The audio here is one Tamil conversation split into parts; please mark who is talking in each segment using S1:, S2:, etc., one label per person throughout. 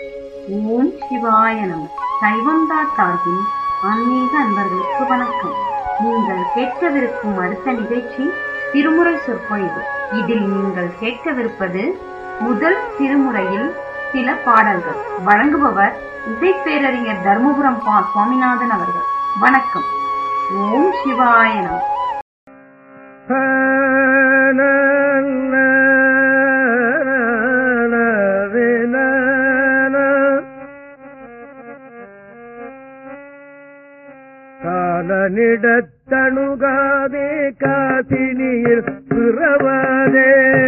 S1: ஓம் சிவாய நம சைவந்தா சார்பின் ஆன்மீக அன்பர்களுக்கு வணக்கம் நீங்கள் கேட்கவிருக்கும் அடுத்த நிகழ்ச்சி திருமுறை சொற்பொழிவு இதில் நீங்கள் கேட்கவிருப்பது முதல் திருமுறையில் சில பாடல்கள் வழங்குபவர் இசைப்பேரறிஞர் தர்மபுரம் பா சுவாமிநாதன் அவர்கள் வணக்கம் ஓம் சிவாய நம
S2: காலனிடத்தணுகாதே காசினியில் பிறவாதே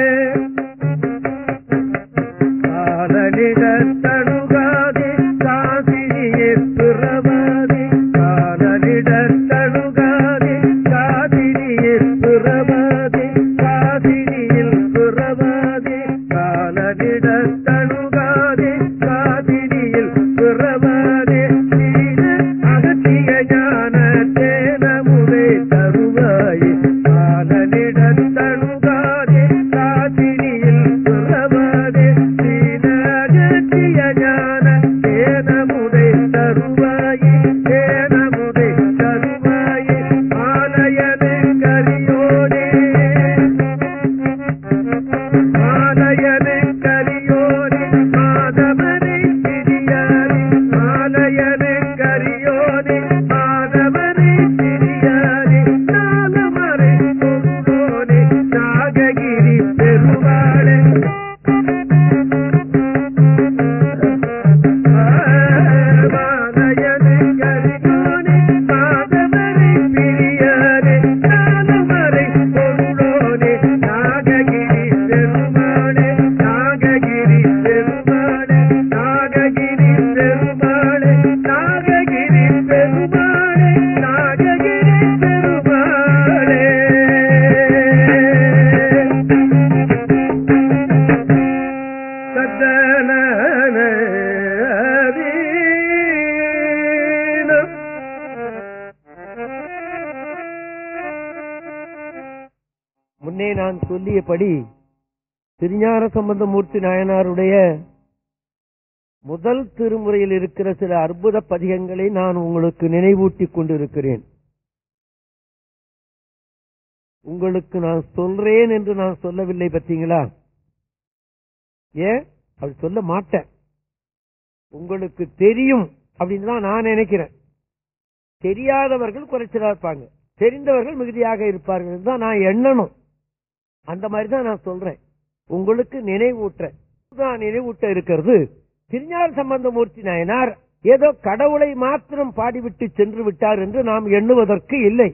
S2: காலனிடத்தணுகாதே காசினியில் பிறவாதே காலனிடத்தணுகாதே காசினியில் பிறவாதே காசினியில் பிறவாதே காலனிடத்தணுகாதே காசினியில் பிறவாதே சீன அகத்திய ஞான தேனமுதை தருவாயே காலனிடத்தணுகாதே காசினியில் பிறவாதே சீன அகத்திய ஞான தேனமுதை தருவாயே தேனமுதை தருவாயே ஆலயனே கரியோனே மாலையனே கரியோனே மாதவனே சிறியானே மாலையனே கரியோனே மாதவனே சிறியானே நாலமறை பொருளோனே நாககிரி பெருமாளே மாலையனே கரியோனே மாதவனே பிரியானே நாலமறை பொருளோனே நாககிரி பெருமாளே நாககிரி பெருமாளே நாககிரி பெருமாளே நாககிரி பெருமாளே நாககிரி பெருமாளே சதன முன்னே நான் சொல்லியபடி திருஞான சம்பந்தமூர்த்தி நாயனாருடைய முதல் திருமுறையில் இருக்கிற சில அற்புத பதிகங்களை நான் உங்களுக்கு நினைவூட்டிக் கொண்டிருக்கிறேன் உங்களுக்கு நான் சொல்றேன் என்று நான் சொல்லவில்லை பார்த்தீங்களா ஏன் அப்படி சொல்ல மாட்டேன் உங்களுக்கு தெரியும் அப்படின்னு தான் நான் நினைக்கிறேன் தெரியாதவர்கள் குறைச்சலா இருப்பாங்க தெரிந்தவர்கள் மிகுதியாக இருப்பார்கள் என்று தான் நான் எண்ணணும் அந்த மாதிரி தான் நான் சொல்றேன் உங்களுக்கு நினைவூட்ட நான் நினைவூட்ட இருக்கிறது திருஞான சம்பந்தமூர்த்தி நாயனார் ஏதோ கடவுளை மாத்திரம் பாடிவிட்டு சென்று விட்டார் என்று நாம் எண்ணுவதற்கு இல்லை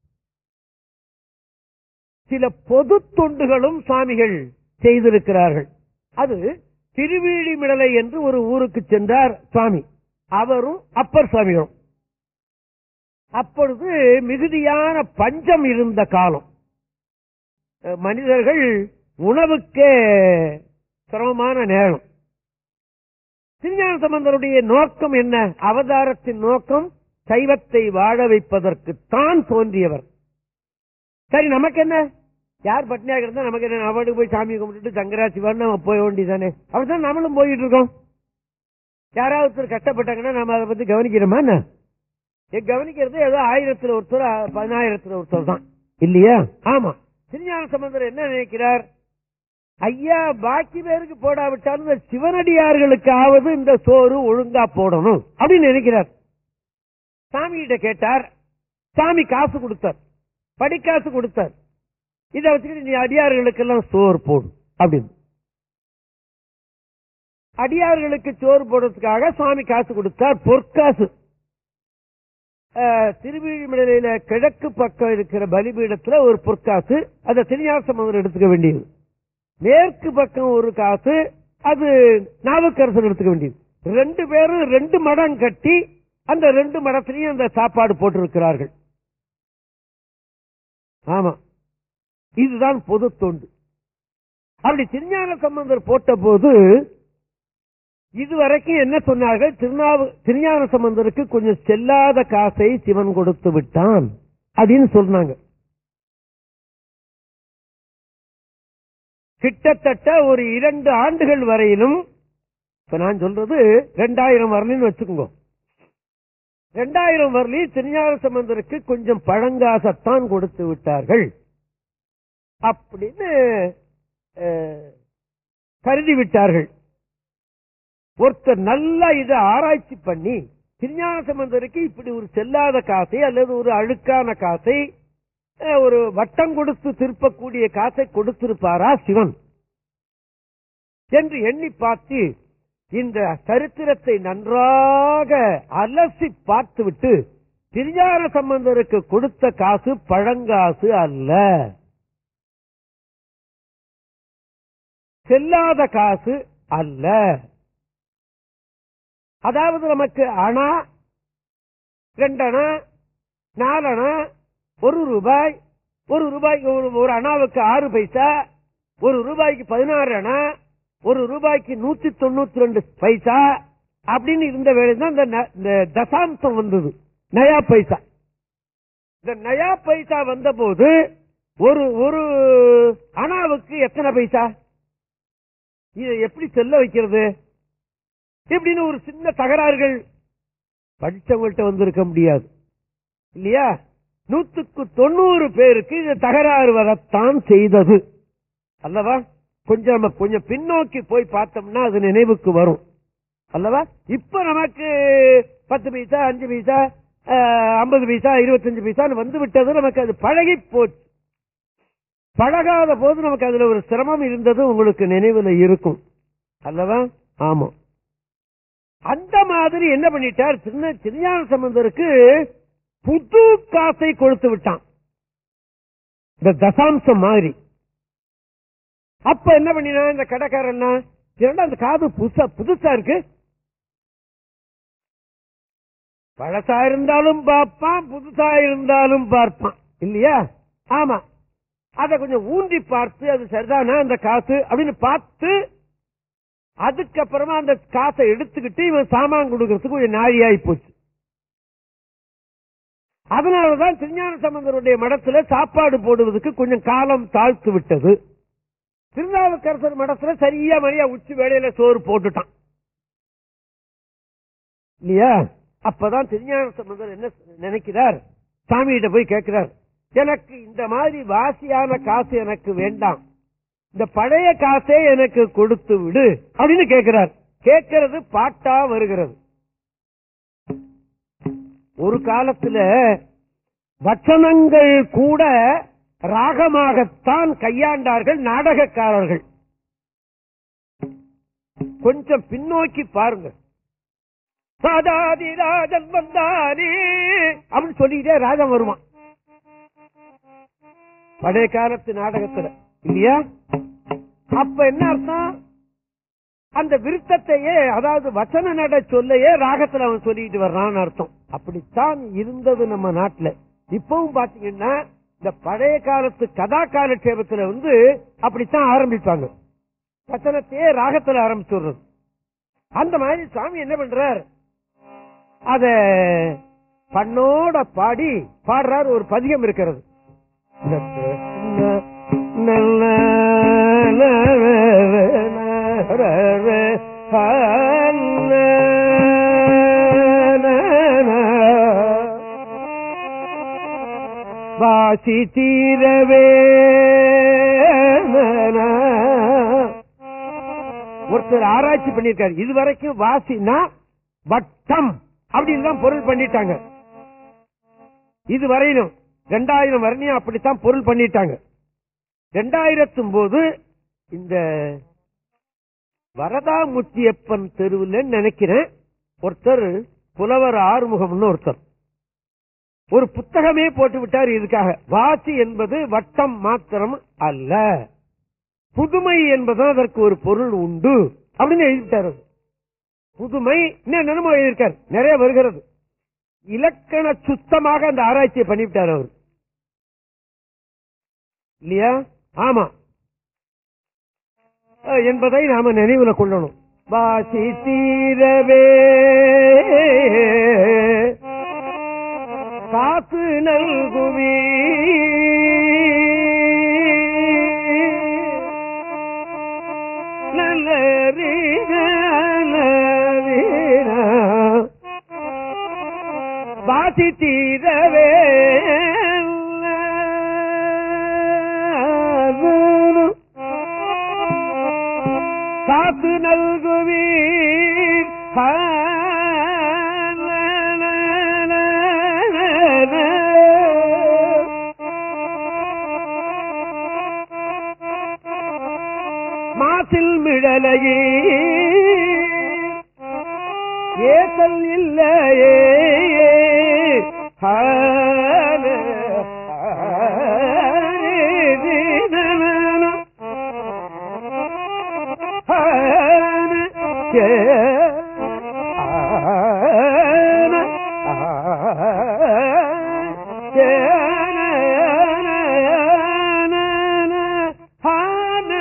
S2: சில பொது தொண்டுகளும் சுவாமிகள் செய்திருக்கிறார்கள் அது திருவீழிமிடலை என்று ஒரு ஊருக்கு சென்றார் சுவாமி அவரும் அப்பர் சுவாமிகளும் அப்பொழுது மிகுதியான பஞ்சம் இருந்த காலம் அஹ் மனிதர்கள் உணவுக்கே சிரமமான நேரம் திருஞான சம்பந்தருடைய நோக்கம் என்ன அவதாரத்தின் நோக்கம் சைவத்தை வாழ வைப்பதற்கு தான் தோன்றியவர் சரி நமக்கு என்ன யார் பட்னியாக இருந்தா நமக்கு என்ன அவனுக்கு போய் சாமி கும்பிட்டுட்டு சங்கரா சிவன் நம்ம போய் வேண்டியதானே அப்படிதான் நம்மளும் போயிட்டு இருக்கோம் யாராவது ஒருத்தர் கஷ்டப்பட்டாங்கன்னா நம்ம அதை பத்தி கவனிக்கிறோமா என்ன ஏ, கவனிக்கிறது ஏதோ ஆயிரத்துல ஒருத்தர் அ- பதினாயிரத்துல ஒருத்தர் தான் இல்லையா ஆமா திருஞான சம்பந்தர் என்ன நினைக்கிறார் ஐயா பாக்கி பேருக்கு போடாவிட்டாலும் இந்த சிவனடியார்களுக்காவது இந்த சோறு ஒழுங்கா போடணும் அப்படின்னு நினைக்கிறார் சாமிகிட்ட கேட்டார் சாமி காசு கொடுத்தார் படிக்காசு கொடுத்தார் இதை வச்சுக்கிட்டு நீ அடியார்களுக்கெல்லாம் சோறு போடு அப்படின்னு அடியார்களுக்கு சோறு போடுறதுக்காக சுவாமி காசு கொடுத்தார் பொற்காசு அஹ், திருவிழிமலையில கிழக்கு பக்கம் இருக்கிற பலிபீடத்துல ஒரு பொற்காசு அதை திருஞாசமந்தர் எடுத்துக்க வேண்டியது மேற்கு பக்கம் ஒரு காசு அது நாவுக்கரசர் எடுத்துக்க வேண்டியது ரெண்டு பேரும் ரெண்டு மடம் கட்டி அந்த ரெண்டு மடத்திலையும் அந்த சாப்பாடு போட்டிருக்கிறார்கள் ஆமா இதுதான் பொது தொண்டு அப்படி திருஞான சம்பந்தர் போட்ட போது இதுவரைக்கும் என்ன சொன்னார்கள் திருநாவு திருஞான சம்பந்தருக்கு கொஞ்சம் செல்லாத காசை சிவன் கொடுத்து விட்டான் அப்படின்னு சொன்னாங்க கிட்டத்தட்ட ஒரு இரண்டு ஆண்டுகள் வரையிலும் இப்ப நான் சொல்றது ரெண்டாயிரம் வரலின்னு வச்சுக்கோங்க ரெண்டாயிரம் வரலி திருஞான சம்பந்தருக்கு கொஞ்சம் பழங்காசத்தான் கொடுத்து விட்டார்கள் அப்படின்னு அஹ், கருதி விட்டார்கள் ஒருத்தர் நல்லா இதை ஆராய்ச்சி பண்ணி திருஞான சம்பந்தருக்கு இப்படி ஒரு செல்லாத காசை அல்லது ஒரு அழுக்கான காசை அஹ், ஒரு வட்டம் கொடுத்து திருப்பக்கூடிய காசை கொடுத்திருப்பாரா சிவன் என்று எண்ணி பார்த்து இந்த சரித்திரத்தை நன்றாக அலசி பார்த்துவிட்டு திருஞான சம்பந்தருக்கு கொடுத்த காசு பழங்காசு அல்ல செல்லாத காசு அல்ல அதாவது நமக்கு அணா ரெண்டணா நாலணா ஒரு ரூபாய் ஒரு ரூபாய்க்கு ஒரு- ஒரு அணாவுக்கு ஆறு பைசா ஒரு ரூபாய்க்கு பதினாறு அணா ஒரு ரூபாய்க்கு நூத்தி தொண்ணூத்தி ரெண்டு பைசா அப்படின்னு இருந்த வேலை தான் இந்த ந- இந்த தசாம்சம் வந்தது நயா பைசா இந்த நயா பைசா வந்த போது ஒரு ஒரு அணாவுக்கு எத்தனை பைசா இதை எப்படி செல்ல வைக்கிறது இப்படின்னு ஒரு சின்ன தகராறுகள் படிச்சவங்கள்ட்ட வந்திருக்க முடியாது இல்லையா நூத்துக்கு தொண்ணூறு பேருக்கு இது தகராறு வரத்தான் செய்தது அல்லவா கொஞ்சம் நம்ம கொஞ்சம் பின்னோக்கி போய் பார்த்தோம்னா அது நினைவுக்கு வரும் அல்லவா இப்ப நமக்கு பத்து பைசா அஞ்சு பைசா ஐம்பது பைசா இருபத்தஞ்சு பைசான்னு வந்து விட்டது நமக்கு அது பழகி போச்சு பழகாத போது நமக்கு அதுல ஒரு சிரமம் இருந்தது உங்களுக்கு நினைவுல இருக்கும் அல்லவா ஆமா அந்த மாதிரி என்ன பண்ணிட்டார் சின்ன திருஞான சம்பந்தருக்கு புது காசை கொடுத்து விட்டான் இந்த தசாம்சம் மாதிரி அப்ப என்ன பண்ணினா இந்த கடைக்காரன் இரண்டா அந்த காது புதுசா புதுசா இருக்கு பழசா இருந்தாலும் பார்ப்பான் புதுசா இருந்தாலும் பார்ப்பான் இல்லையா ஆமா அத கொஞ்சம் ஊன்றி பார்த்து அது சரிதானா அந்த காசு அப்படின்னு பார்த்து அதுக்கப்புறமா அந்த காசை எடுத்துக்கிட்டு இவன் சாமான் கொடுக்கறதுக்கு கொஞ்சம் நாழியாயி போச்சு அதனாலதான் திருஞான சம்பந்தருடைய மடத்துல சாப்பாடு போடுவதற்கு கொஞ்சம் காலம் தாழ்த்து விட்டது திருநாவுக்கரசர் மடத்துல சரியா மரியா உச்சி வேலையில சோறு போட்டுட்டான் இல்லையா அப்பதான் திருஞான சம்பந்தர் என்ன நினைக்கிறார் சாமிகிட்ட போய் கேட்கிறார் எனக்கு இந்த மாதிரி வாசியான காசு எனக்கு வேண்டாம் இந்த பழைய காசே எனக்கு கொடுத்து விடு அப்படின்னு கேட்கிறார் கேட்கிறது பாட்டா வருகிறது ஒரு காலத்துல வச்சனங்கள் கூட ராகமாகத்தான் கையாண்டார்கள் நாடகக்காரர்கள் கொஞ்சம் பின்னோக்கி பாருங்க சாதாதிராஜன் வந்தானே அப்படின்னு சொல்லிக்கிட்டே ராஜன் வருவான் பழைய காலத்து நாடகத்துல இல்லையா அப்ப என்ன அர்த்தம் அந்த விருத்தத்தையே அதாவது வச்சன நட சொல்லையே ராகத்துல அவன் சொல்லிட்டு வர்றான்னு அர்த்தம் அப்படித்தான் இருந்தது நம்ம நாட்டுல இப்பவும் பாத்தீங்கன்னா இந்த பழைய காலத்து கதா காலட்சேபத்துல வந்து அப்படித்தான் ஆரம்பிப்பாங்க வச்சனத்தையே ராகத்துல ஆரம்பிச்சுடுறது அந்த மாதிரி சாமி என்ன பண்றார் அத பண்ணோட பாடி பாடுறார் ஒரு பதிகம் இருக்கிறது நல்ல வாசி தீரவே ஒருத்தர் ஆராய்ச்சி பண்ணிருக்காரு இதுவரைக்கும் வாசினா வட்டம் அப்படின்னு தான் பொருள் பண்ணிட்டாங்க இதுவரையிலும் ரெண்டாயிரம் வரணியும் அப்படித்தான் பொருள் பண்ணிட்டாங்க ரெண்டாயிரத்தும் போது இந்த வரதாமுத்தியப்பன் தெருவில் நினைக்கிறேன் ஒருத்தர் புலவர் ஆறுமுகம்னு ஒருத்தர் ஒரு புத்தகமே போட்டு விட்டார் இதுக்காக வாசி என்பது வட்டம் மாத்திரம் அல்ல புதுமை என்பது அதற்கு ஒரு பொருள் உண்டு அப்படின்னு எழுதிட்டார் புதுமை இன்னும் என்னமோ எழுதியிருக்கார் நிறைய வருகிறது இலக்கண சுத்தமாக அந்த ஆராய்ச்சியை பண்ணிவிட்டார் அவர் இல்லையா ஆமா அஹ், என்பதை நாம நினைவுல கொள்ளணும் வாசி தீரவே காசு நல்குவி நல்ல பாசி தீரவே காத்து நல்குவீர் மாசில் மிழலையே ஏசல் இல்லையே ஹான, ஹாரிதினன, ஹான, ஏ, ஆன, ஆ, ஏன, ஏன, ஏன, ஹான.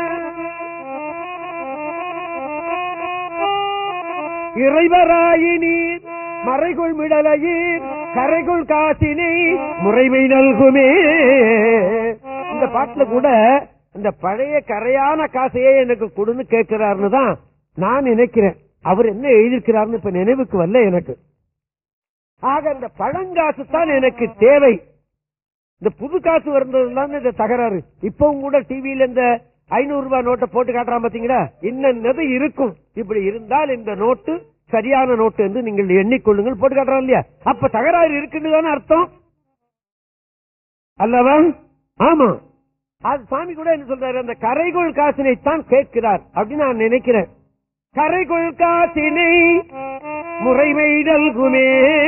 S2: இறைவராயினீர் மறைகுள் மிடலையீர் கரைகுள் காசினை முறைமை நல்குமே இந்த பாட்டுல கூட இந்த பழைய கரையான காசையே எனக்கு கொடுன்னு கேட்கிறாருன்னு தான் நான் நினைக்கிறேன் அவர் என்ன எழுதியிருக்கிறாருன்னு இப்ப நினைவுக்கு வரல எனக்கு ஆக இந்த பழங்காசு தான் எனக்கு தேவை இந்த புது காசு வருந்ததுதான் இந்த தகராறு இப்பவும் கூட டிவியில இந்த ஐநூறு ரூபாய் நோட்டை போட்டு காட்டுறான் பாத்தீங்களா இன்னது இருக்கும் இப்படி இருந்தால் இந்த நோட்டு சரியான நோட்டு என்று நீங்கள் எண்ணிக்கொள்ளுங்கள் போட்டு காட்டுறான் இல்லையா அப்ப தகராறு இருக்குன்னு தானே அர்த்தம் அல்லவா ஆமா அது சாமி கூட என்ன சொல்றாரு அந்த கரைகோள் காசினை தான் கேட்கிறார் அப்படின்னு நான் நினைக்கிறேன் கரைகோள் காசினை முறைமை நல்குமே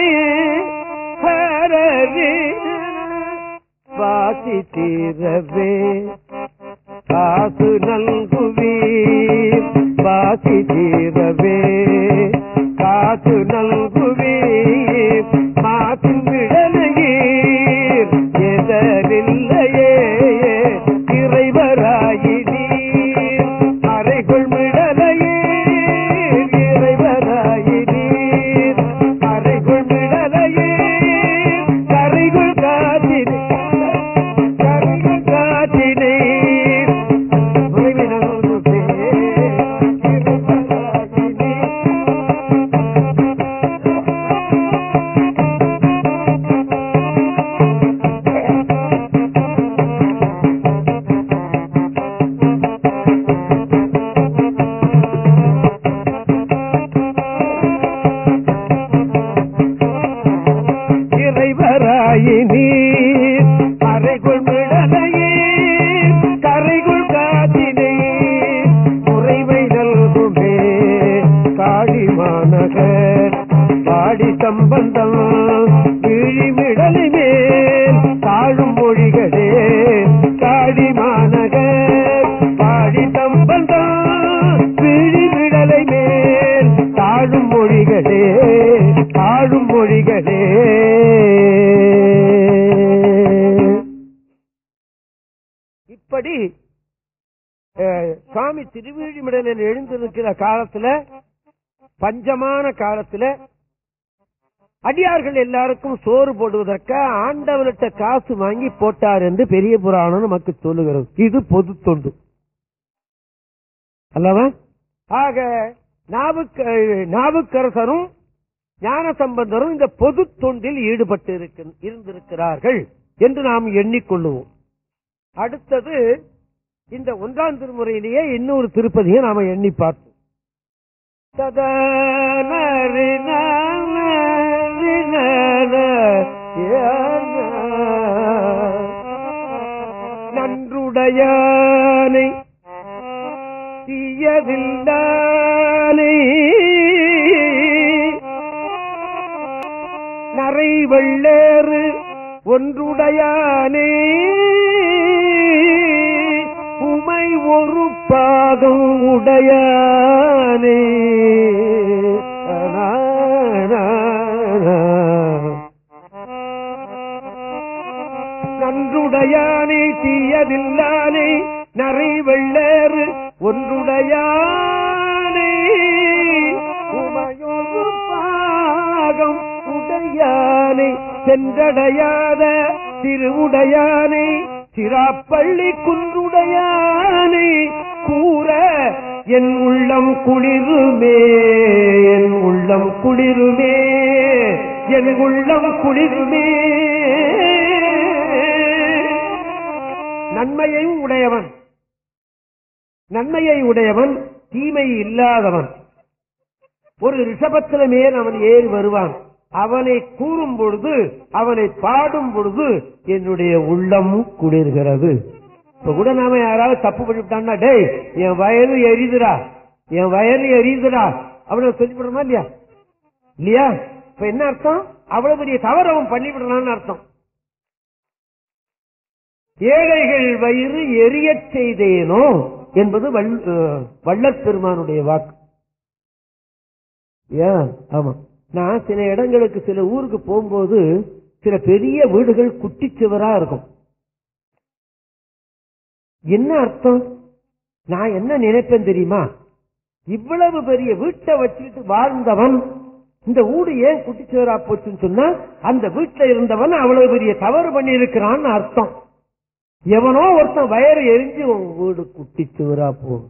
S2: ஹரரே. வாசி தீரவே காசு நல்குவீர் வாசி தீரவே காசு நல்குவீர் மாசின் விடலையீர் எதரில்லையே இறைவராயினீர் அறைகுள் மிடலையீர் இறைவராயினீர் அறைகுள் மிடலையீர் கரைகுள் காத்தினே கரைகுள் காத்தினே உறவினர்களுக்கே இறைவராயினீர் இறைவராயினீர் அறைகுள் மிடலையீர் கரைகுள் காத்தினீர் உறைவை நல்குமே காடி மாநகர் பாடி சம்பந்தம் விழிமிடலை மேல் தாழும் மொழிகளே காடி மாநகர் பாடி சம்பந்தம் விழிமிடலை மேல் தாழும் மொழிகளே தாழும் மொழிகளே இப்படி அஹ், சுவாமி திருவிழிமிடலில் எழுந்திருக்கிற காலத்துல பஞ்சமான காலத்துல அடியார்கள் எல்லாருக்கும் சோறு போடுவதற்கு ஆண்டவர்கிட்ட காசு வாங்கி போட்டார் என்று பெரிய புராணம் நமக்கு சொல்லுகிறது இது பொது தொண்டு அல்லவா ஆக நாவுக்க நாவுக்கரசரும் ஞான சம்பந்தரும் இந்த பொது தொண்டில் ஈடுபட்டு இருக்க- இருந்திருக்கிறார்கள் என்று நாம் எண்ணிக்கொள்ளுவோம் அடுத்தது இந்த ஒன்றாம் திருமுறையிலேயே இன்னொரு திருப்பதியை நாம எண்ணி பார்ப்போம் நன்றுடையானை தீயதில்லானை நரை வெள்ளேறு ஒன்றுடையானே உமை ஒரு பாகம் உடையானே நா, நா, நா. நன்றுடையானே தீயதில்லானே நரை வெள்ளேறு ஒன்றுடையானே உமையொரு பாகம் உடையானை சென்றடையாத திருவுடையானை சிராப்பள்ளி குன்றுடையானை கூற என் உள்ளம் குளிருமே என் உள்ளம் குளிருமே என் உள்ளம் குளிர்மே நன்மையையும் உடையவன் நன்மையை உடையவன் தீமை இல்லாதவன் ஒரு ரிஷபத்தில மேல் அவன் ஏறி வருவான் அவனை கூறும் பொழுது அவனை பாடும் பொழுது என்னுடைய உள்ளம் குளிர்கிறது இப்ப கூட நாம யாராவது தப்பு பண்ணிவிட்டான்னா டேய் என் வயது எரியுதுடா என் வயது எரியுதுடா அவனை சொல்லிவிடுறோமா இல்லையா இல்லையா இப்ப என்ன அர்த்தம் அவ்வளவு பெரிய தவறு அவன் பண்ணிவிடுறான்னு அர்த்தம் ஏழைகள் வயிறு எரியச் செய்தேனோ என்பது வள்- அஹ், வள்ளற் பெருமானுடைய வாக்கு ஏன் ஆமா நான் சில இடங்களுக்கு சில ஊருக்கு போகும்போது சில பெரிய வீடுகள் குட்டிச்சுவரா இருக்கும் என்ன அர்த்தம் நான் என்ன நினைப்பேன் தெரியுமா இவ்வளவு பெரிய வீட்டை வச்சுக்கிட்டு வாழ்ந்தவன் இந்த வீடு ஏன் குட்டிச்சுவரா போச்சுன்னு சொன்னா அந்த வீட்டுல இருந்தவன் அவ்வளவு பெரிய தவறு பண்ணி இருக்கிறான்னு அர்த்தம் எவனோ ஒருத்தன் வயறு எரிஞ்சு உன் வீடு குட்டிச்சுவரா போகும்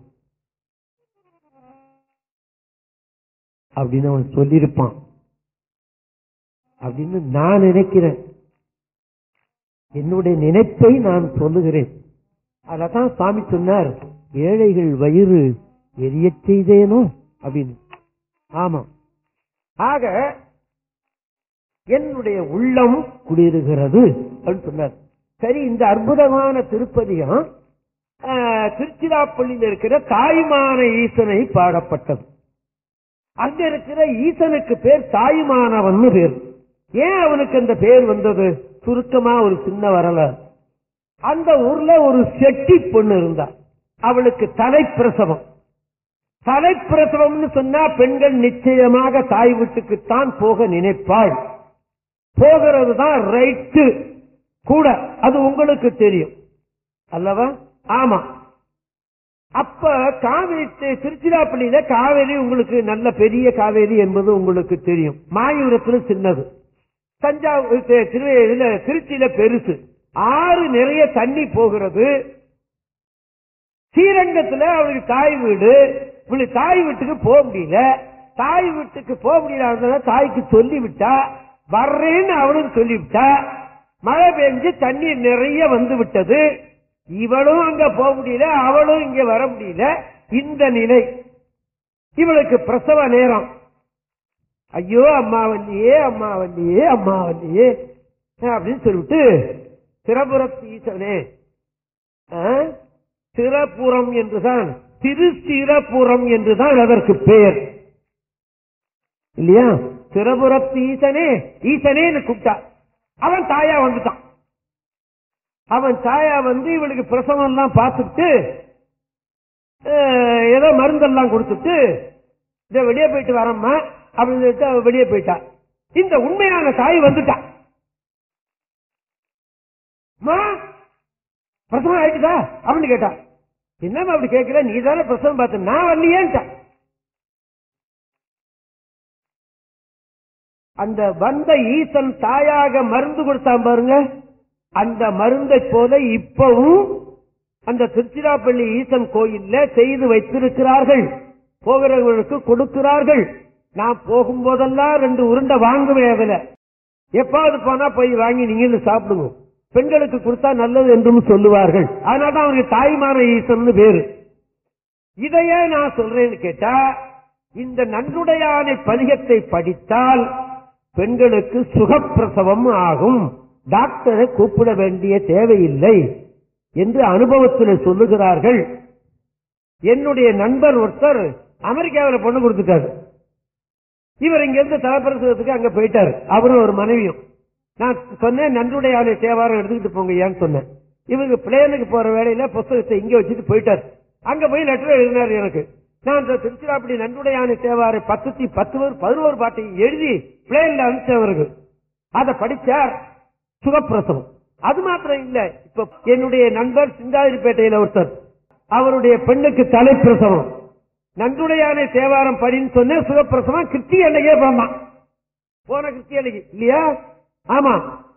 S2: அப்படின்னு அவன் சொல்லியிருப்பான் அப்படின்னு நான் நினைக்கிறேன் என்னுடைய நினைப்பை நான் சொல்லுகிறேன் அததான் சுவாமி சொன்னார் ஏழைகள் வயிறு எரியச் செய்தேனோ அப்படின்னு ஆமா ஆக என்னுடைய உள்ளம் குளிருகிறது அப்படின்னு சொன்னார் சரி இந்த அற்புதமான திருப்பதிகம் ஆஹ், திருச்சிராப்பள்ளியில் இருக்கிற தாய்மான ஈசனை பாடப்பட்டது அங்க இருக்கிற ஈசனுக்கு பேர் தாயுமானவன் பேர் ஏன் அவனுக்கு அந்த பேர் வந்தது சுருக்கமா ஒரு சின்ன வரலாறு அந்த ஊர்ல ஒரு செட்டி பொண்ணு இருந்தா அவளுக்கு தலைப்பிரசவம் தலைப்பிரசவம்னு சொன்னா பெண்கள் நிச்சயமாக தாய் வீட்டுக்குத்தான் போக நினைப்பாள் போகிறது தான் ரைட்டு கூட அது உங்களுக்கு தெரியும் அல்லவா ஆமா அப்ப காவிரி தி- திருச்சிராப்பள்ளியில காவேரி உங்களுக்கு நல்ல பெரிய காவேரி என்பது உங்களுக்கு தெரியும் மாயூரத்துல சின்னது தஞ்சாவூர் தி- திரு- இதுல திருச்சியில பெருசு ஆறு நிறைய தண்ணி போகிறது ஸ்ரீரங்கத்துல அவளுக்கு தாய் வீடு இவளுக்கு தாய் வீட்டுக்கு போக முடியல தாய் வீட்டுக்கு போக முடியல தாய்க்கு சொல்லி விட்டா வர்றேன்னு அவளுக்கு சொல்லிவிட்டா மழை பெஞ்சு தண்ணீர் நிறைய வந்து விட்டது இவளும் அங்க போக முடியல அவளும் இங்க வர முடியல இந்த நிலை இவளுக்கு பிரசவ நேரம் ஐயோ அம்மா வண்டியே அம்மா வண்டியே அம்மா வண்டியே அப்படின்னு சொல்லிவிட்டு சிறபுரத்து ஈசனே ஆ? சிறப்புறம் என்றுதான் திருச்சிறப்புறம் என்றுதான் அதற்கு பெயர் இல்லையா சிறபுரத்து ஈசனே ஈசனேன்னு கூப்பிட்டா அவன் தாயா வந்துட்டான் அவன் தாயா வந்து இவளுக்கு பிரசவம் எல்லாம் பார்த்துட்டு அஹ், ஏதோ மருந்தெல்லாம் கொடுத்துட்டு இத வெளியே போயிட்டு வரம்மா அப்படின்னு சொல்லிட்டு அவ வெளியே போயிட்டா இந்த உண்மையான தாய் வந்துட்டா மா பிரசவம் ஆயிட்டுதா அப்படின்னு கேட்டா என்னம்மா அப்படி கேட்கிற நீ தானே பிரசவம் பார்த்த நான் வரலையேன்ட்டா அந்த வந்த ஈசன் தாயாக மருந்து கொடுத்தான் பாருங்க அந்த மருந்தை போல இப்பவும் அந்த திருச்சிராப்பள்ளி ஈசன் கோயில்ல செய்து வைத்திருக்கிறார்கள் போகிறவர்களுக்கு கொடுக்கிறார்கள் நான் போகும்போதெல்லாம் ரெண்டு உருண்டை வாங்குவேன் அதுல எப்பாவது போனா போய் வாங்கி நீங்க சாப்பிடுங்க பெண்களுக்கு கொடுத்தா நல்லது என்றும் சொல்லுவார்கள் அதனாலதான் அவருக்கு தாய்மான ஈசன் பேரு இதையே நான் சொல்றேன்னு கேட்டா இந்த நன்றுடையானை பதிகத்தை படித்தால் பெண்களுக்கு சுகப்பிரசவம் ஆகும் டாக்டரை கூப்பிட வேண்டிய தேவையில்லை என்று அனுபவத்தில் சொல்லுகிறார்கள் என்னுடைய நண்பர் ஒருத்தர் அமெரிக்காவில் பொண்ணு கொடுத்துட்டாரு இவர் இங்க இருந்து தலைப்பிரசவத்துக்கு அங்க போயிட்டாரு அவரும் ஒரு மனைவியும் நான் சொன்னேன் நன்றுடைய ஆலை தேவாரம் எடுத்துக்கிட்டு போங்க ஏன்னு சொன்னேன் இவங்க பிளேனுக்கு போற வேலையில புஸ்தகத்தை இங்க வச்சுட்டு போயிட்டார் அங்க போய் லெட்டர் எழுதினார் எனக்கு நான் இந்த திருச்சிராப்பள்ளி நன்றுடைய ஆணை தேவாரை பத்துத்தி பத்து பேர் பதினோரு பாட்டை எழுதி பிளேன்ல அனுப்பிச்சவருக்கு அதை படிச்சார் சுகப்பிரசவம் அது மாத்திரம் இல்ல இப்ப என்னுடைய நண்பர் சிந்தாதிரிப்பேட்டையில ஒருத்தர் அவருடைய பெண்ணுக்கு தலைப்பிரசவம் நன்றுடையானை தேவாரம் படின்னு சொன்ன சுகப்பிரசவம் கிருத்தி அன்னைக்கே பிறந்தான் போன கிருத்தி அன்னைக்கு இல்லையா ஆமா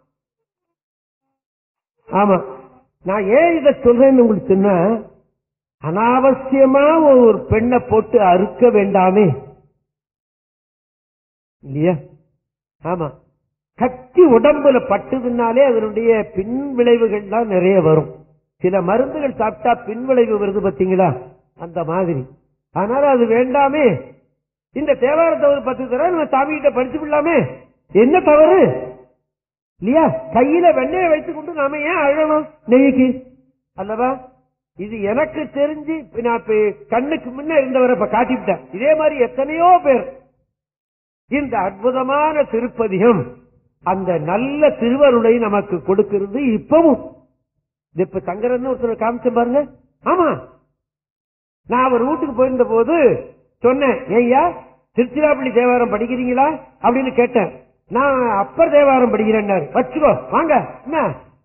S2: ஆமா நான் ஏன் இதை சொல்றேன்னு உங்களுக்கு சொன்ன அனாவசியமா ஒரு பெண்ணை போட்டு அறுக்க வேண்டாமே இல்லையா ஆமா கத்தி உடம்புல பட்டுதுனாலே அதனுடைய பின் விளைவுகள் தான் நிறைய வரும் சில மருந்துகள் சாப்பிட்டா பின் விளைவு வருது பாத்தீங்களா அந்த மாதிரி அதனால அது வேண்டாமே இந்த தேவாரத்தை ஒரு பத்து தடவை நம்ம சாமி கிட்ட படிச்சு விடலாமே என்ன தவறு இல்லையா கையில வெண்ணெயை வைத்துக் கொண்டு நாம ஏன் அழணும் நெய்க்கு அல்லவா இது எனக்கு தெரிஞ்சு இப்ப நான் இப்ப கண்ணுக்கு முன்ன இருந்தவரை இப்ப காட்டிவிட்டேன் இதே மாதிரி எத்தனையோ பேர் இந்த அற்புதமான திருப்பதிகம் அந்த நல்ல திருவருளை நமக்கு கொடுக்கிறது இப்பவும் இது இப்ப சங்கரன் ஒருத்தர் காமிச்சேன் பாருங்க ஆமா நான் அவர் வீட்டுக்கு போயிருந்த போது சொன்னேன் ஏய்யா திருச்சிராப்பள்ளி தேவாரம் படிக்கிறீங்களா அப்படின்னு கேட்டேன் நான் அப்பர் தேவாரம் படிக்கிறேன்னாரு வச்சுக்கோ வாங்க என்ன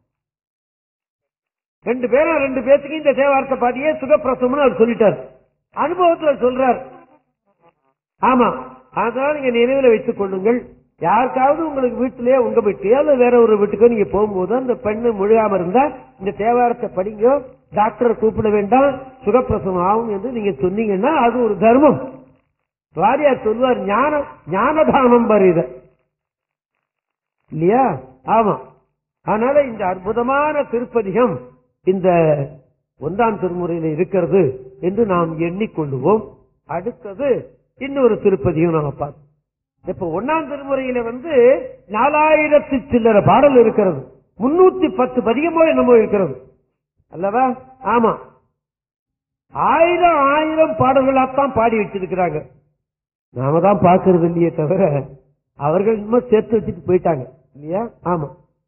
S2: ரெண்டு பேரும் ரெண்டு பேத்துக்கு இந்த தேவாரத்தை பாதியே சுகப்பிரசவம்னு அவர் சொல்லிட்டார் அனுபவத்துல சொல்றார் ஆமா அதனால நீங்க நினைவில் வைத்துக் கொள்ளுங்கள் யாருக்காவது உங்களுக்கு வீட்டிலேயே உங்க வீட்லயோ அல்லது வேற ஒரு வீட்டுக்கோ நீங்க போகும்போது அந்த பெண்ணு முழுகாம இருந்தா இந்த தேவாரத்தை படிங்க டாக்டரை கூப்பிட வேண்டாம் சுகப்பிரசவம் ஆகும் என்று நீங்க சொன்னீங்கன்னா அது ஒரு தர்மம் வாரியார் சொல்லுவார் ஞான ஞானதானம் பாரு இத இல்லையா ஆமா அதனால இந்த அற்புதமான திருப்பதிகம் இந்த ஒன்றாம் திருமுறையில இருக்கிறது என்று நாம் எண்ணிக்கொள்ளுவோம் அடுத்தது இன்னொரு திருப்பதியும் நாம பார்த்தோம் இப்ப ஒன்னாம் திருமுறையில வந்து நாலாயிரத்தி சில்லற பாடல் இருக்கிறது முன்னூத்தி பத்து பதிகமோ என்னமோ இருக்கிறது அல்லவா ஆமா ஆயிரம் ஆயிரம் பாடல்களாத்தான் பாடி வச்சிருக்கிறாங்க நாம தான் பாக்குறது இல்லையே தவிர அவர்கள் இன்னும் சேர்த்து வச்சுட்டு போயிட்டாங்க இல்லையா ஆமா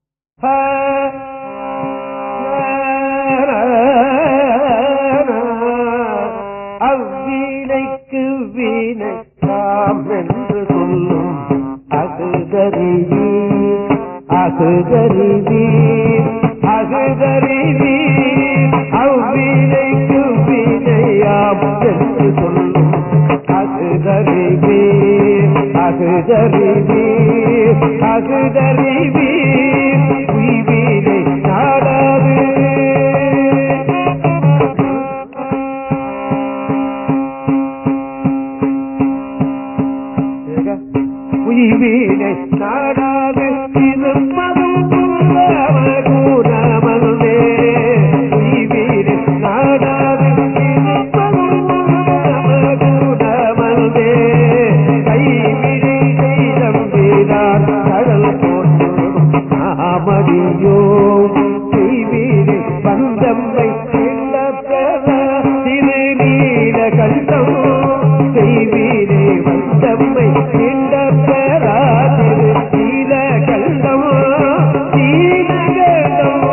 S2: அவ்வீனைக்கு வீணக்காம் என்று சொல்லும் அகுதறிவி அகுதறிவி அகுதறிவி அவ்வீனைக்கு வீணையாம் என்று சொல்லும் அகுதறிவி அகுதறிவி அகுதறிவி வீணை நாடாது உயிர்வீனை நாடாக இருப்பதும் கூறமல்லே உயிர்வீனை நாடாக இருப்பதும் கூறமல்லே கைவினை செய்தம் வீரார் கடல் போற்றும் நாமடியோ செய்வீரை வந்தம்மை திரு நீல கண்டம் செய்வீரே வந்தம்மை நீண்ட பெறா திரு நீல கண்டம் நீல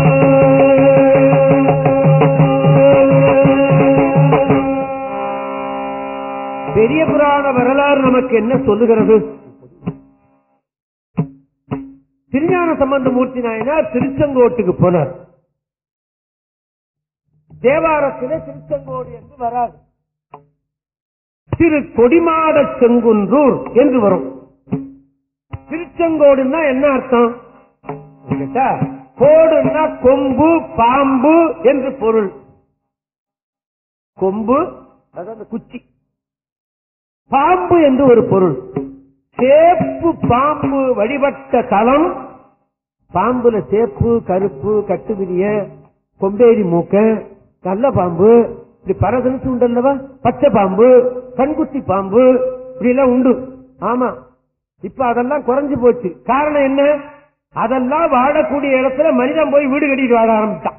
S2: பெரிய புராண வரலாறு நமக்கு என்ன சொல்லுகிறது திருஞான சம்பந்த மூர்த்தி நாயனார் திருச்செங்கோட்டுக்கு போனார் தேவாரத்திலே திருச்செங்கோடு என்று வராது திரு கொடிமாட செங்குன்றூர் என்று வரும் திருச்செங்கோடுன்னா என்ன அர்த்தம் கேட்டா கோடுன்னா கொம்பு பாம்பு என்று பொருள் கொம்பு அதாவது குச்சி பாம்பு என்று ஒரு பொருள் சேப்பு பாம்பு வழிபட்ட தலம் பாம்புல சேப்பு கருப்பு கட்டுவிரிய கொம்பேரி மூக்க நல்ல பாம்பு இப்படி பரதனுக்கு உண்டல்லவா பச்சை பாம்பு கண்குத்தி பாம்பு இப்படி எல்லாம் உண்டு ஆமா இப்ப அதெல்லாம் குறைஞ்சு போச்சு காரணம் என்ன அதெல்லாம் வாழக்கூடிய இடத்துல மனிதன் போய் வீடு கட்டிட்டு வாழ ஆரம்பிச்சான்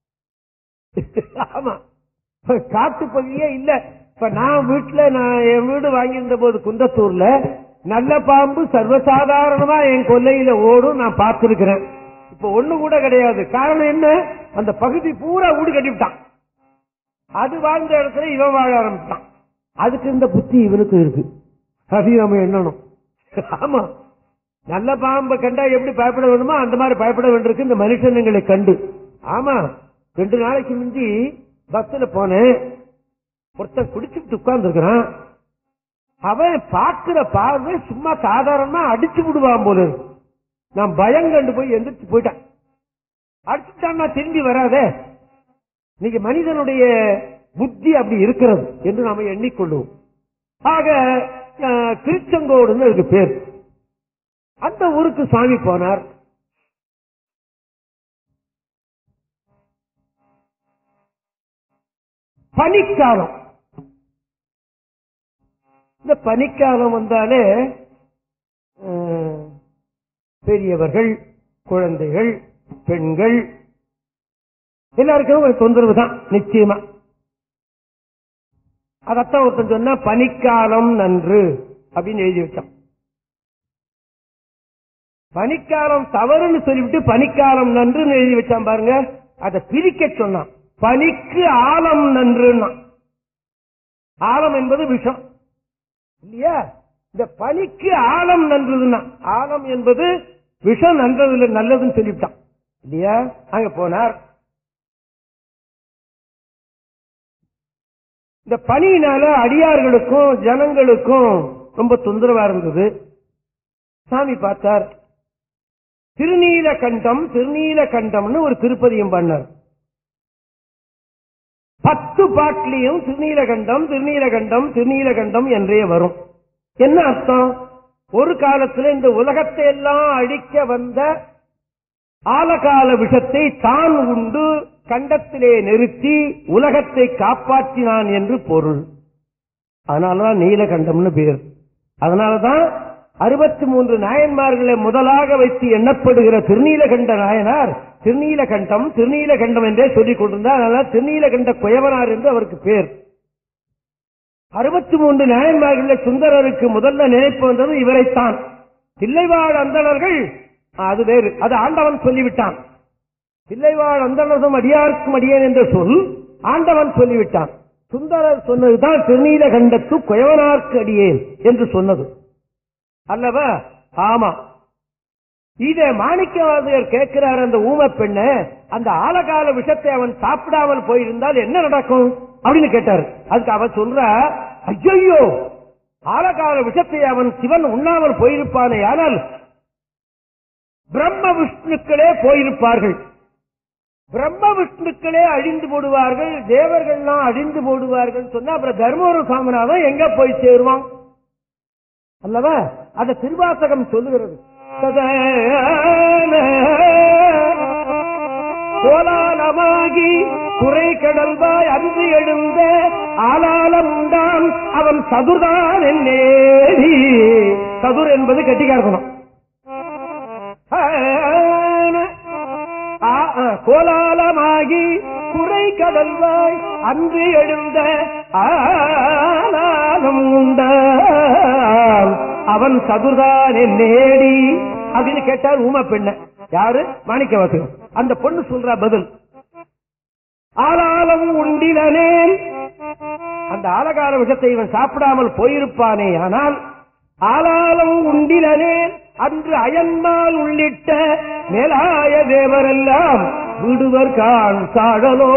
S2: ஆமா இப்ப காட்டு பகுதியே இல்ல இப்ப நான் வீட்டுல நான் என் வீடு வாங்கியிருந்த போது குந்தத்தூர்ல நல்ல பாம்பு சர்வசாதாரணமா என் கொல்லையில ஓடும் நான் பார்த்திருக்கிறேன் இப்ப ஒண்ணு கூட கிடையாது காரணம் என்ன அந்த பகுதி பூரா வீடு கட்டிவிட்டான் அது வாழ்ந்த இடத்துல இவன் வாழ ஆரம்பிச்சான் அதுக்கு இந்த புத்தி இவனுக்கு இருக்கு அது நம்ம எண்ணணும் ஆமா நல்ல பாம்பை கண்டா எப்படி பயப்பட வேணுமோ அந்த மாதிரி பயப்பட வேண்டியிருக்கு இந்த மனுஷனுங்களை கண்டு ஆமா ரெண்டு நாளைக்கு முந்தி பஸ்ல போனேன் ஒருத்தன் குடிச்சுட்டு உட்கார்ந்து இருக்கிறான் அவன் பார்க்கிற பார்வை சும்மா சாதாரணமா அடிச்சு விடுவான் போல இருக்கு. நான் பயம் கண்டு போய் எந்திரிச்சு போயிட்டேன் அடிச்சுட்டான்னா திரும்பி வராதே இன்னைக்கு மனிதனுடைய புத்தி அப்படி இருக்கிறது என்று நாம எண்ணிக்கொள்ளுவோம் ஆக அஹ், திருச்செங்கோடுன்னு அதுக்கு பேர் அந்த ஊருக்கு சுவாமி போனார் பனிக்காலம் இந்த பனிக்காலம் வந்தாலே அஹ், பெரியவர்கள் குழந்தைகள் பெண்கள் எல்லாருக்கும் ஒரு தொந்தரவு தான் நிச்சயமா அதத்தான் ஒருத்தன் சொன்னா பனிக்காலம் நன்று அப்படின்னு எழுதி வச்சான் பனிக்காலம் தவறுன்னு சொல்லிவிட்டு பனிக்காலம் நன்றுன்னு எழுதி வச்சான் பாருங்க அதை பிரிக்க சொன்னான் பனிக்கு ஆலம் நன்றுன்னா ஆலம் என்பது விஷம் இல்லையா இந்த பனிக்கு ஆலம் நன்றதுன்னா ஆலம் என்பது விஷம் நன்றதுல நல்லதுன்னு சொல்லிவிட்டான் இல்லையா அங்க போனார் இந்த பனியினால அடியார்களுக்கும் ஜனங்களுக்கும் ரொம்ப தொந்தரவா இருந்தது சாமி பார்த்தார் திருநீலகண்டம் திருநீலகண்டம்னு ஒரு திருப்பதியும் பண்ணார் பத்து பாட்டிலையும் திருநீலகண்டம் திருநீலகண்டம் திருநீலகண்டம் என்றே வரும் என்ன அர்த்தம் ஒரு காலத்துல இந்த உலகத்தை எல்லாம் அழிக்க வந்த ஆலகால விஷத்தை தான் உண்டு கண்டத்திலே நிறுத்தி உலகத்தை காப்பாற்றினான் என்று பொருள் அதனாலதான் நீலகண்டம்னு பேர் அதனாலதான் அறுபத்தி மூன்று நாயன்மார்களை முதலாக வைத்து எண்ணப்படுகிற திருநீலகண்ட நாயனார் திருநீலகண்டம் திருநீலகண்டம் என்றே சொல்லிக் கொண்டிருந்தார் அதனால திருநீலகண்ட குயவனார் என்று அவருக்கு பேர் அறுபத்தி மூன்று நாயன்மார்களில் சுந்தரருக்கு முதல்ல நினைப்பு வந்தது இவரைத்தான் தில்லைவாழ் அந்தணர்கள் அது வேறு அது ஆண்டவன் சொல்லிவிட்டான் தில்லைவாழ் அந்தணர்தம் அடியார்க்கும் அடியேன் என்ற சொல் ஆண்டவன் சொல்லிவிட்டான் சுந்தரர் சொன்னதுதான் திருநீலகண்டத்து குயவனார்க்கு அடியேன் என்று சொன்னது அல்லவா ஆமா இத மாணிக்கவாதியர் கேட்கிறார் அந்த ஊம பெண்ண அந்த ஆலகால விஷத்தை அவன் சாப்பிடாமல் போயிருந்தால் என்ன நடக்கும் அப்படின்னு கேட்டார் அதுக்கு அவன் சொல்ற ஐயோ ஆலகால விஷத்தை அவன் சிவன் உண்ணாமல் போயிருப்பானே ஆனால் பிரம்ம விஷ்ணுக்களே போயிருப்பார்கள் பிரம்ம விஷ்ணுக்களே அழிந்து போடுவார்கள் தேவர்கள்லாம் அழிந்து போடுவார்கள் சொன்னா அப்புறம் தர்மபுர சாமநாதன் எங்க போய் சேருவான் அல்லவா அத திருவாசகம் சொல்லுகிறது கோலாலமாகி குறை கடல்வாய் அன்று எழுந்த ஆலாலம் உண்டான் அவன் சதுர்தான் என்னேடி சதுர் என்பது கெட்டிக்காரத்தனம் ஆ, ஆ, கோலாலமாகி குறை கடல்வாய் அன்று எழுந்த ஆலாலம் உண்டான் அவன் சதுர்தான் நேடி அப்படின்னு கேட்டார் ஊமா பெண்ண யாரு மாணிக்க வாசகம் அந்த பொண்ணு சொல்ற பதில் ஆலாலம் உண்டிலனேன் அந்த ஆலகால விஷத்தை இவன் சாப்பிடாமல் போயிருப்பானே ஆனால் ஆலாலம் உண்டிலனேன் அன்று அயன்மால் உள்ளிட்ட மேலாய தேவரெல்லாம் விடுவர் காண் சாழலோ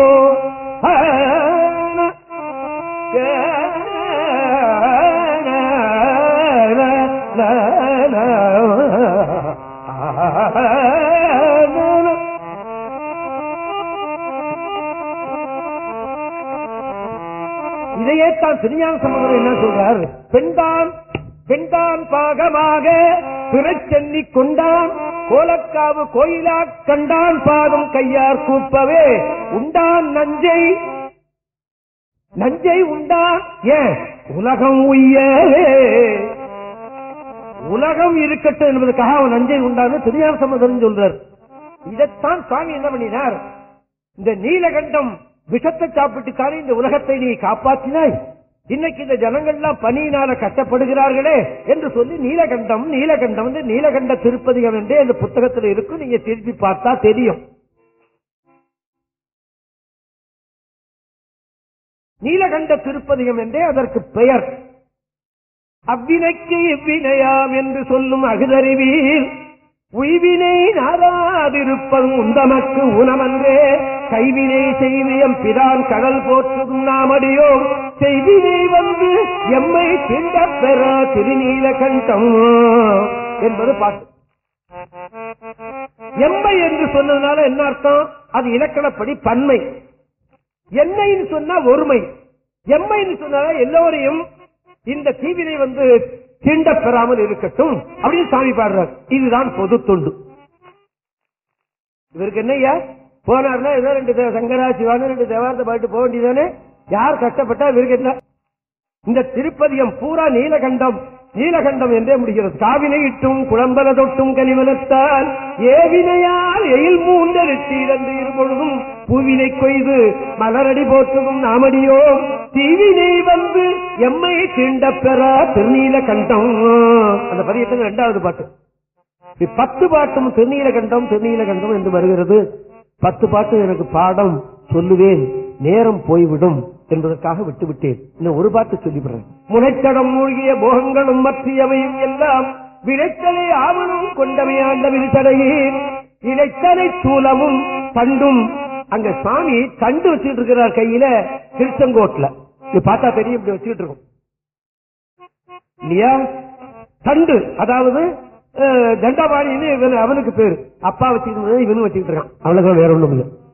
S2: இதையே தான் திருஞான சம்பந்தர் என்ன சொல்றார் பெண்தான் பெண்தான் பாகமாக பிறச்சென்னி கொண்டான் கோலக்காவு கோயிலா கண்டான் பாதம் கையார் கூப்பவே உண்டான் நஞ்சை நஞ்சை உண்டான் ஏன் உலகம் உய்யவே உலகம் இருக்கட்டும் என்பதற்காக அவன் நஞ்சை உண்டான்னு திருஞான சம்பந்தர் சொல்றார் இதைத்தான் சுவாமி என்ன பண்ணினார் இந்த நீலகண்டம் விஷத்தை சாப்பிட்டுத்தானே இந்த உலகத்தை நீ காப்பாற்றினாய் இன்னைக்கு இந்த ஜனங்கள்லாம் பனியினால கஷ்டப்படுகிறார்களே என்று சொல்லி நீலகண்டம் நீலகண்டம் வந்து நீலகண்ட திருப்பதிகம் என்றே அந்த புத்தகத்தில் இருக்கும் நீங்க திருப்பி பார்த்தா தெரியும் நீலகண்ட திருப்பதிகம் என்றே அதற்கு பெயர் அவ்வினைக்கு இவ்வினையாம் என்று சொல்லும் அகுதறிவீர் உய்வினை நாராதிருப்பதும் உந்தமக்கு உணமன்றே கைவினை செய்வியம் பிரான் கடல் போற்றுதும் நாமடியோம் செய்வினை வந்து எம்மை திண்டப் பெற திருநீலகண்டம் என்பது பாட்டு எம்மை என்று சொன்னதுனால என்ன அர்த்தம் அது இலக்கணப்படி பன்மை என்னைன்னு சொன்னா ஒருமை எம்மைன்னு சொன்னா எல்லோரையும் இந்த தீவினை வந்து தீண்ட பெறாமல் இருக்கட்டும் அப்படின்னு சாமி பாடுறார் இதுதான் பொது தொண்டு இவருக்கு என்னய்யா போனார்னா ஏதோ ரெண்டு தே- சங்கரா சிவானு ரெண்டு தேவாரத்தை பாட்டு போக வேண்டியதானே யார் கஷ்டப்பட்டா இவருக்கு என்ன இந்த திருப்பதியம் பூரா நீலகண்டம் நீலகண்டம் என்றே முடிகிறது காவினை இட்டும் குழம்பல தொட்டும் கனிமலத்தால் ஏவினையால் எயில் மூன்றெழுத்தி இரண்டு இருபொழுதும் பூவினை கொய்து மலரடி போற்றுதும் நாமடியோ தீவினை வந்து எம்மை தீண்ட பெறா திருநீலகண்டம் அந்த பதியத்துக்கு இரண்டாவது பாட்டு இது பத்து பாட்டும் திருநீலகண்டம் திருநீலகண்டம் என்று வருகிறது பத்து பாட்டு எனக்கு பாடம் சொல்லுவேன் நேரம் போய்விடும் என்பதற்காக விட்டுவிட்டேன் இன்னும் ஒரு பாட்டு சொல்லிவிடுறேன் முனைத்தடம் மூழ்கிய போகங்களும் மற்றியவையும் எல்லாம் விளைத்தலை ஆவணும் கொண்டமையாண்ட விரித்தடையே இலைத்தலை சூலமும் தண்டும் அங்க சுவாமி தண்டு வச்சுட்டு இருக்கிறார் கையில திருச்செங்கோட்ல இது பார்த்தா தெரியும் இப்படி வச்சுட்டு இருக்கும் இல்லையா தண்டு அதாவது அஹ், தண்டபாணின்னு இவன் அவனுக்கு பேரு அப்பா வச்சுக்கிட்டு இவனும் வச்சுக்கிட்டு இருக்கான் அவ்வளவுதான் வேற ஒண்ணும் இல்லை